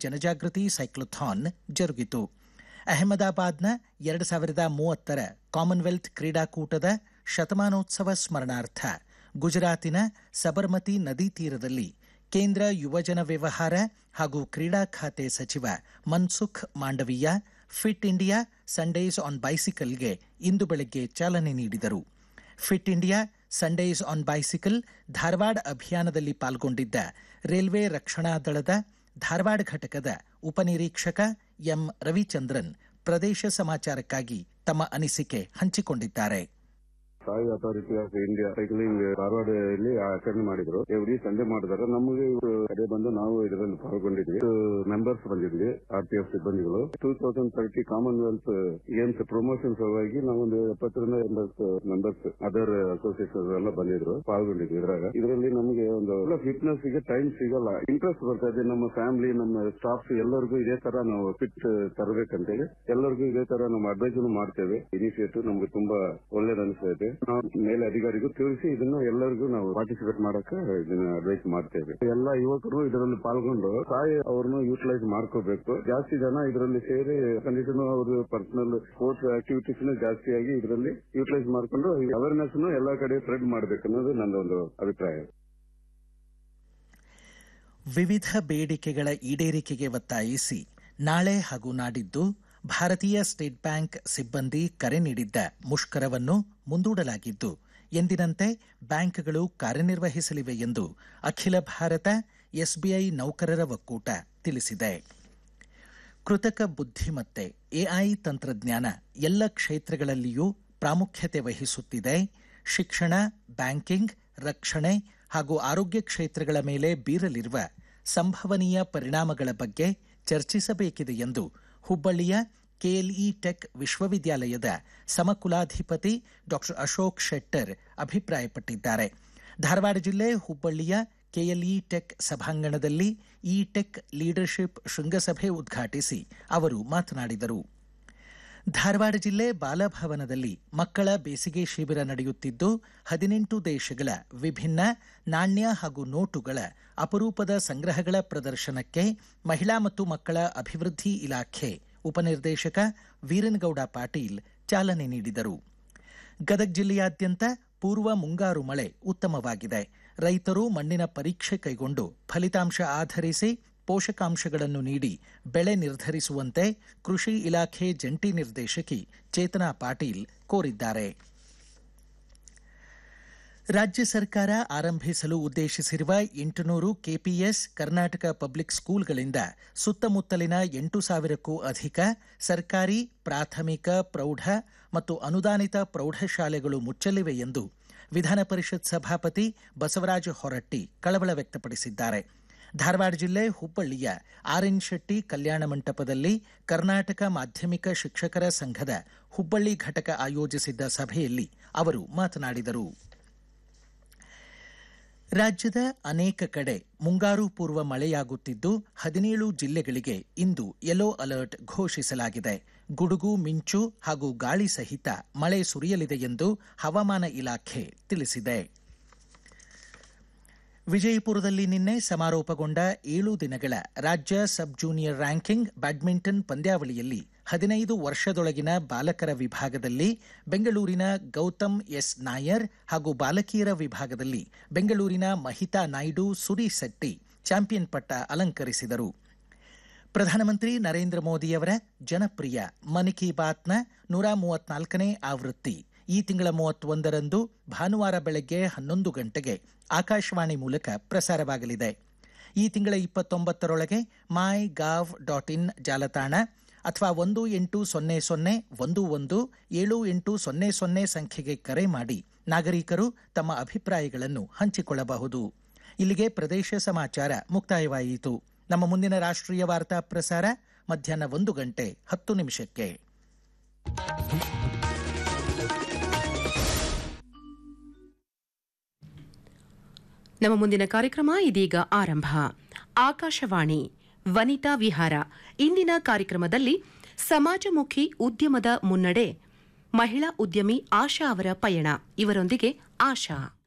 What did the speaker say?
ಜನಜಾಗೃತಿ ಸೈಕ್ಲೋಥಾನ್ ಜರುಗಿತು ಅಹಮದಾಬಾದ್ನ ಎರಡು ಸಾವಿರದ ಮೂವತ್ತರ ಕಾಮನ್ವೆಲ್ತ್ ಕ್ರೀಡಾಕೂಟದ ಶತಮಾನೋತ್ಸವ ಸ್ಮರಣಾರ್ಥ ಗುಜರಾತಿನ ಸಬರ್ಮತಿ ನದಿ ತೀರದಲ್ಲಿ ಕೇಂದ್ರ ಯುವಜನ ವ್ಯವಹಾರ ಹಾಗೂ ಕ್ರೀಡಾ ಖಾತೆ ಸಚಿವ Mansukh Mandaviya fit India Sundays on ಬೈಸಿಕಲ್ಗೆ ಇಂದು ಬೆಳಗ್ಗೆ ಚಾಲನೆ ನೀಡಿದರು fit India Sundays on bicycle Dharwad ಅಭಿಯಾನದಲ್ಲಿ ಪಾಲ್ಗೊಂಡಿದ್ದ ರೈಲ್ವೆ ರಕ್ಷಣಾ ದಳದ ಧಾರವಾಡ ಘಟಕದ ಉಪನಿರೀಕ್ಷಕ ಎಂ ರವಿಚಂದ್ರನ್ ಪ್ರದೇಶ ಸಮಾಚಾರಕ್ಕಾಗಿ ತಮ್ಮ ಅನಿಸಿಕೆ ಹಂಚಿಕೊಂಡಿದ್ದಾರೆ SAI authority of India cycling Dharwad ಇಲ್ಲಿ ಆಚರಣೆ ಮಾಡಿದ್ರು ಎವ್ರಿ ಸಂಡೇ ಮಾಡಿದಾರೆ ನಮಗೆ ಇವ್ರು ಕಡೆ ಬಂದು ನಾವು ಇದರಲ್ಲಿ ಪಾಲ್ಗೊಂಡಿದ್ವಿ ಮೆಂಬರ್ಸ್ ಬಂದಿದ್ವಿ ಆರ್ ಪಿ ಎಫ್ ಸಿಬ್ಬಂದಿಗಳು two thousand thirty Commonwealth Games promotion ಸಲುವಾಗಿ ನಾವೊಂದು ಎಪ್ಪತ್ತರಿಂದ ಎಂಬತ್ತು ಮೆಂಬರ್ಸ್ ಅದರ್ ಅಸೋಸಿಯೇಷನ್ ಎಲ್ಲ ಬಂದಿದ್ರು ಪಾಲ್ಗೊಂಡಿದ್ವಿ ಇದ್ರಾಗ ಇದರಲ್ಲಿ ನಮಗೆ ಒಂದು ಫಿಟ್ನೆಸ್ ಗೆ ಟೈಮ್ ಸಿಗಲ್ಲ ಇಂಟ್ರೆಸ್ಟ್ ಬರ್ತಾ ಇದೆ ನಮ್ಮ ಫ್ಯಾಮಿಲಿ ನಮ್ಮ ಸ್ಟಾಫ್ ಎಲ್ಲರಿಗೂ ಇದೇ ತರ ನಾವು ಫಿಟ್ ತರಬೇಕಂತೇಳಿ ಎಲ್ಲರಿಗೂ ಇದೇ ತರ ನಾವು ಅಡ್ವೈಸ್ ಮಾಡ್ತೇವೆ ಇನಿಷಿಯೇಟಿವ್ ನಮ್ಗೆ ತುಂಬಾ ಒಳ್ಳೇದು ಅನಿಸ್ತಾ ಇದೆ ನಾವು ಮೇಲೆ ಅಧಿಕಾರಿಗೂ ತಿಳಿಸಿ ಇದನ್ನ ಎಲ್ಲರಿಗೂ ನಾವು ಪಾರ್ಟಿಸಿಪೇಟ್ ಮಾಡಕ್ಕೆ ಇದನ್ನ ಅಡ್ವೈಸ್ ಮಾಡ್ತೇವೆ ಎಲ್ಲ ಯುವಕರು ಇದರಲ್ಲಿ ಪಾಲ್ಗೊಂಡು ತಾಯಿ ಅವ್ರನ್ನು ಯೂಟಿಲೈಸ್ ಮಾಡ್ಕೋಬೇಕು ಜಾಸ್ತಿ ಜನ ಇದರಲ್ಲಿ ಸೇರಿ ಕಂಡೀಷನ್ ಅವರು ಪರ್ಸನಲ್ ಸ್ಪೋರ್ಟ್ಸ್ ಆಕ್ಟಿವಿಟೀಸ್ ಜಾಸ್ತಿಯಾಗಿ ಇದರಲ್ಲಿ ಯೂಟಿಲೈಸ್ ಮಾಡ್ಕೊಂಡು ಅವೇರ್ನೆಸ್ ಎಲ್ಲಾ ಕಡೆ ಸ್ಪ್ರೆಡ್ ಮಾಡ್ಬೇಕು ಅನ್ನೋದು ನನ್ನ ಒಂದು ಅಭಿಪ್ರಾಯ ವಿವಿಧ ಬೇಡಿಕೆಗಳ ಈಡೇರಿಕೆಗೆ ಒತ್ತಾಯಿಸಿ ನಾಳೆ ಹಾಗೂ ನಾಡಿದ್ದು ಭಾರತೀಯ ಸ್ಟೇಟ್ ಬ್ಯಾಂಕ್ ಸಿಬ್ಬಂದಿ ಕರೆ ನೀಡಿದ್ದ ಮುಷ್ಕರವನ್ನು ಮುಂದೂಡಲಾಗಿದ್ದು ಎಂದಿನಂತೆ ಬ್ಯಾಂಕ್ಗಳು ಕಾರ್ಯನಿರ್ವಹಿಸಲಿವೆ ಎಂದು ಅಖಿಲ ಭಾರತ ಎಸ್ಬಿಐ ನೌಕರರ ಒಕ್ಕೂಟ ತಿಳಿಸಿದೆ ಕೃತಕ ಬುದ್ಧಿಮತ್ತೆ ಎಐ ತಂತ್ರಜ್ಞಾನ ಎಲ್ಲ ಕ್ಷೇತ್ರಗಳಲ್ಲಿಯೂ ಪ್ರಾಮುಖ್ಯತೆ ವಹಿಸುತ್ತಿದೆ ಶಿಕ್ಷಣ ಬ್ಯಾಂಕಿಂಗ್ ರಕ್ಷಣೆ ಹಾಗೂ ಆರೋಗ್ಯ ಕ್ಷೇತ್ರಗಳ ಮೇಲೆ ಬೀರಲಿರುವ ಸಂಭವನೀಯ ಪರಿಣಾಮಗಳ ಬಗ್ಗೆ ಚರ್ಚಿಸಬೇಕಿದೆ ಎಂದು ಹುಬ್ಬಳ್ಳಿಯ ಕೆಎಲ್ಇ ಟೆಕ್ ವಿಶ್ವವಿದ್ಯಾಲಯದ ಸಮಕುಲಾಧಿಪತಿ ಡಾಕ್ಟರ್ ಅಶೋಕ್ ಶೆಟ್ಟರ್ ಅಭಿಪ್ರಾಯಪಟ್ಟಿದ್ದಾರೆ ಧಾರವಾಡ ಜಿಲ್ಲೆ ಹುಬ್ಬಳ್ಳಿಯ ಕೆಎಲ್ಇ ಟೆಕ್ ಸಭಾಂಗಣದಲ್ಲಿ ಇ ಟೆಕ್ ಲೀಡರ್ಶಿಪ್ ಶೃಂಗಸಭೆ ಉದ್ಘಾಟಿಸಿ ಅವರು ಮಾತನಾಡಿದರು ಧಾರವಾಡ ಜಿಲ್ಲೆ ಬಾಲಭವನದಲ್ಲಿ ಮಕ್ಕಳ ಬೇಸಿಗೆ ಶಿಬಿರ ನಡೆಯುತ್ತಿದ್ದು ಹದಿನೆಂಟು ದೇಶಗಳ ವಿಭಿನ್ನ ನಾಣ್ಯ ಹಾಗೂ ನೋಟುಗಳ ಅಪರೂಪದ ಸಂಗ್ರಹಗಳ ಪ್ರದರ್ಶನಕ್ಕೆ ಮಹಿಳಾ ಮತ್ತು ಮಕ್ಕಳ ಅಭಿವೃದ್ಧಿ ಇಲಾಖೆ ಉಪನಿರ್ದೇಶಕ ವೀರನಗೌಡ ಪಾಟೀಲ್ ಚಾಲನೆ ನೀಡಿದರು ಗದಗ ಜಿಲ್ಲೆಯಾದ್ಯಂತ ಪೂರ್ವ ಮುಂಗಾರು ಮಳೆ ಉತ್ತಮವಾಗಿದೆ ರೈತರು ಮಣ್ಣಿನ ಪರೀಕ್ಷೆ ಕೈಗೊಂಡು ಫಲಿತಾಂಶ ಆಧರಿಸಿ ಪೋಷಕಾಂಶಗಳನ್ನು ನೀಡಿ ಬೆಳೆ ನಿರ್ಧರಿಸುವಂತೆ ಕೃಷಿ ಇಲಾಖೆ ಜಂಟಿ ನಿರ್ದೇಶಕಿ ಚೇತನಾ ಪಾಟೀಲ್ ಕೋರಿದ್ದಾರೆ ರಾಜ್ಯ ಸರ್ಕಾರ ಆರಂಭಿಸಲು ಉದ್ದೇಶಿಸಿರುವ ಎಂಟುನೂರು ಕೆಪಿಎಸ್ ಕರ್ನಾಟಕ ಪಬ್ಲಿಕ್ ಸ್ಕೂಲ್ಗಳಿಂದ ಸುತ್ತಮುತ್ತಲಿನ ಎಂಟು ಸಾವಿರಕ್ಕೂ ಅಧಿಕ ಸರ್ಕಾರಿ ಪ್ರಾಥಮಿಕ ಪ್ರೌಢ ಮತ್ತು ಅನುದಾನಿತ ಪ್ರೌಢಶಾಲೆಗಳು ಮುಚ್ಚಲಿವೆ ಎಂದು ವಿಧಾನ ಪರಿಷತ್ ಸಭಾಪತಿ ಬಸವರಾಜ ಹೊರಟ್ಟಿ ಕಳವಳ ವ್ಯಕ್ತಪಡಿಸಿದ್ದಾರೆ ಧಾರವಾಡ ಜಿಲ್ಲೆ ಹುಬ್ಬಳ್ಳಿಯ ಆರ್ ಎನ್ ಶೆಟ್ಟಿ ಕಲ್ಯಾಣ ಮಂಟಪದಲ್ಲಿ ಕರ್ನಾಟಕ ಮಾಧ್ಯಮಿಕ ಶಿಕ್ಷಕರ ಸಂಘದ ಹುಬ್ಬಳ್ಳಿ ಘಟಕ ಆಯೋಜಿಸಿದ್ದ ಸಭೆಯಲ್ಲಿ ಅವರು ಮಾತನಾಡಿದರು ರಾಜ್ಯದ ಅನೇಕ ಕಡೆ ಮುಂಗಾರು ಪೂರ್ವ ಮಳೆಯಾಗುತ್ತಿದ್ದು ಹದಿನೇಳು ಜಿಲ್ಲೆಗಳಿಗೆ ಇಂದು ಯೆಲ್ಲೋ ಅಲರ್ಟ್ ಘೋಷಿಸಲಾಗಿದೆ ಗುಡುಗು ಮಿಂಚು ಹಾಗೂ ಗಾಳಿ ಸಹಿತ ಮಳೆ ಸುರಿಯಲಿದೆ ಎಂದು ಹವಾಮಾನ ಇಲಾಖೆ ತಿಳಿಸಿದೆ ವಿಜಯಪುರದಲ್ಲಿ ನಿನ್ನೆ ಸಮಾರೋಪಗೊಂಡ ಏಳು ದಿನಗಳ ರಾಜ್ಯ ಸಬ್ ಜೂನಿಯರ್ ರ್ಯಾಂಕಿಂಗ್ ಬ್ಯಾಡ್ಮಿಂಟನ್ ಪಂದ್ಯಾವಳಿಯಲ್ಲಿ ಹದಿನೈದು ವರ್ಷದೊಳಗಿನ ಬಾಲಕರ ವಿಭಾಗದಲ್ಲಿ ಬೆಂಗಳೂರಿನ ಗೌತಮ್ ಎಸ್ ನಾಯರ್ ಹಾಗೂ ಬಾಲಕಿಯರ ವಿಭಾಗದಲ್ಲಿ ಬೆಂಗಳೂರಿನ ಮಹಿತಾ ನಾಯ್ಡು ಸುರಿ ಸೆಟ್ಟಿ ಚಾಂಪಿಯನ್ ಪಟ್ಟ ಅಲಂಕರಿಸಿದರು ಪ್ರಧಾನಮಂತ್ರಿ ನರೇಂದ್ರ ಮೋದಿಯವರ ಜನಪ್ರಿಯ ಮನ್ ಕಿ ಬಾತ್ನ ನೂರ ಮೂವತ್ನಾಲ್ಕನೇ ಆವೃತ್ತಿ ಈ ತಿಂಗಳ ಮೂವತ್ತೊಂದರಂದು ಭಾನುವಾರ ಬೆಳಗ್ಗೆ ಹನ್ನೊಂದು ಗಂಟೆಗೆ ಆಕಾಶವಾಣಿ ಮೂಲಕ ಪ್ರಸಾರವಾಗಲಿದೆ ಈ ತಿಂಗಳ ಇಪ್ಪತ್ತೊಂಬತ್ತರೊಳಗೆ ಮೈ ಗಾವ್ ಡಾಟ್ ಇನ್ ಜಾಲತಾಣ ಅಥವಾ ಒಂದು ಎಂಟು ಸೊನ್ನೆ ಸೊನ್ನೆ ಒಂದು ಒಂದು ಏಳು ಎಂಟು ಸೊನ್ನೆ ಸೊನ್ನೆ ಸಂಖ್ಯೆಗೆ ಕರೆ ಮಾಡಿ ನಾಗರಿಕರು ತಮ್ಮ ಅಭಿಪ್ರಾಯಗಳನ್ನು ಹಂಚಿಕೊಳ್ಳಬಹುದು ಇಲ್ಲಿಗೆ ಪ್ರದೇಶ ಸಮಾಚಾರ ಮುಕ್ತಾಯವಾಯಿತು ನಮ್ಮ ಮುಂದಿನ ರಾಷ್ಟ್ರೀಯ ವಾರ್ತಾ ಪ್ರಸಾರ ಮಧ್ಯಾಹ್ನ ಒಂದು ಗಂಟೆ ಹತ್ತು ನಿಮಿಷಕ್ಕೆ ನಮ್ಮ ಮುಂದಿನ ಕಾರ್ಯಕ್ರಮ ಇದೀಗ ಆರಂಭ ಆಕಾಶವಾಣಿ ವನಿತಾ ವಿಹಾರ ಇಂದಿನ ಕಾರ್ಯಕ್ರಮದಲ್ಲಿ ಸಮಾಜಮುಖಿ ಉದ್ಯಮದ ಮುನ್ನಡೆ ಮಹಿಳಾ ಉದ್ಯಮಿ ಆಶಾ ಅವರ ಪಯಣ ಇವರೊಂದಿಗೆ ಆಶಾ